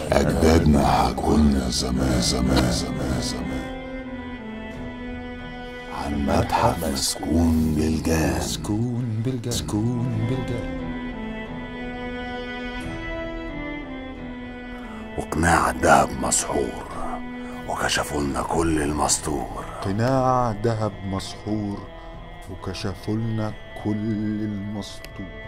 أجدادنا حكولنا زمان زمان زمان زمان عن متحف مسكون بالجان مسكون بالجان مسكون بالجان وقناع الدهب مسحور وكشفوا لنا كل المستور قناع ذهب مسحور وكشفوا لنا كل المسطور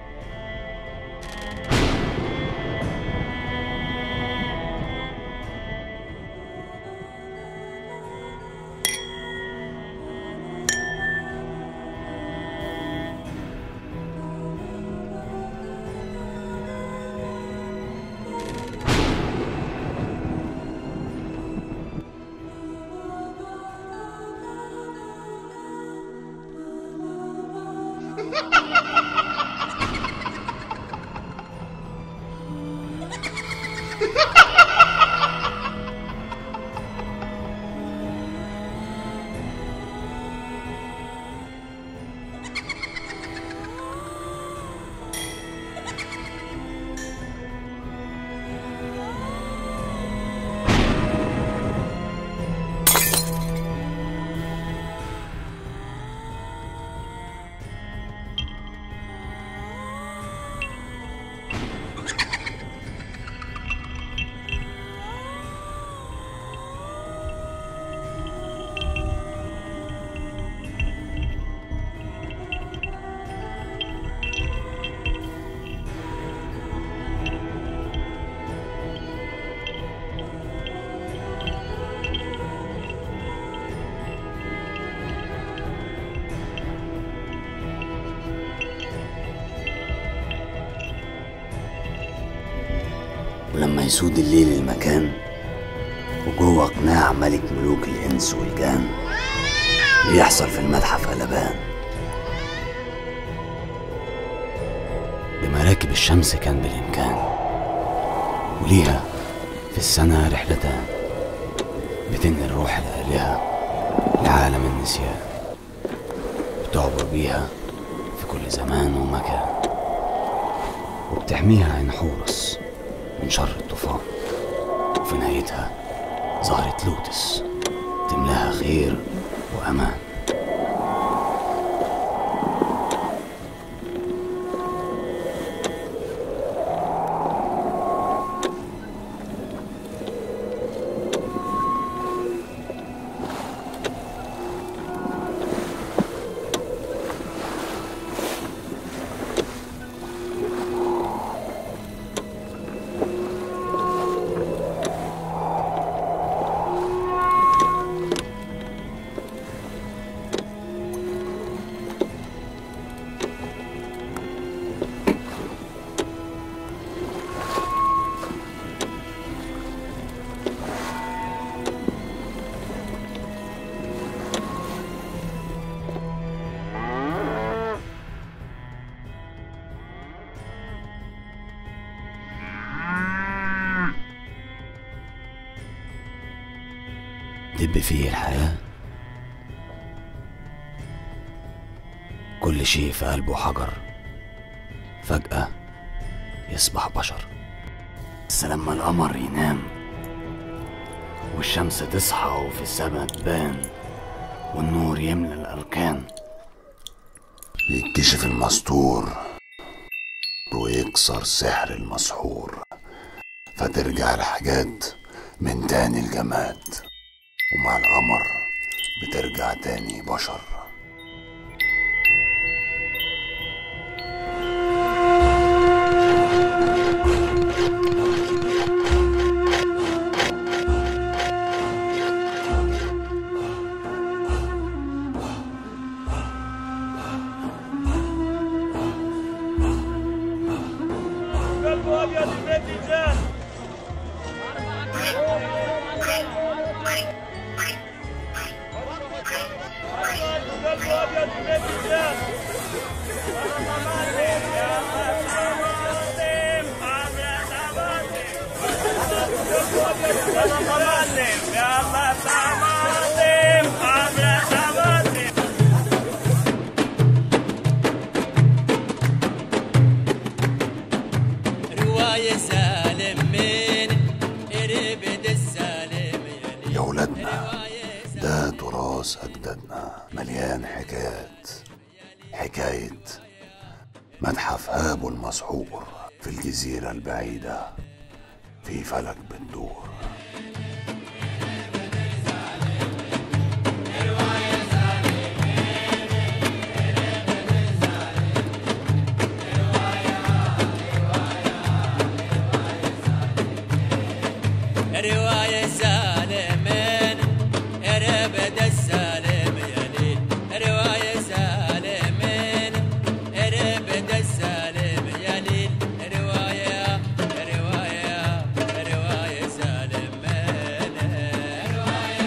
ولما يسود الليل المكان وجوه قناع ملك ملوك الإنس والجان بيحصل في المتحف قلبان بمراكب الشمس كان بالإمكان وليها في السنة رحلتان بتنقل روح الآلهة لعالم النسيان بتعبر بيها في كل زمان ومكان وبتحميها عين حورس من شر الطوفان وفي نهايتها ظهرت لوتس تملاها خير وأمان دب فيه الحياة كل شيء في قلبه حجر فجأة يصبح بشر بس لما القمر ينام والشمس تصحى وفي السما تبان والنور يملى الأركان يتكشف المستور ويكسر سحر المسحور فترجع الحاجات من تاني الجماد ومع القمر بترجع تاني بشر قلب ابيض البيت جان قلب ابيض البيت جان يلا طماطم حمرا طماطم رواية سالم من تراث أجدادنا مليان حكايات حكاية متحف هابو المسحور في الجزيرة البعيدة في فلك بندور رواية سالمين ربد السالم يليل رواية سالمين ربد السالم يليل رواية رواية رواية سالمين رواية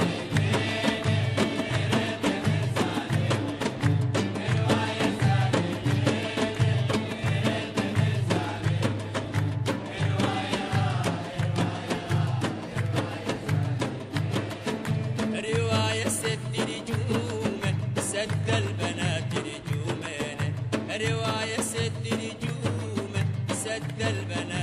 رواية ست نجوم سد البنات نجومين رواية ست نجوم سد البنات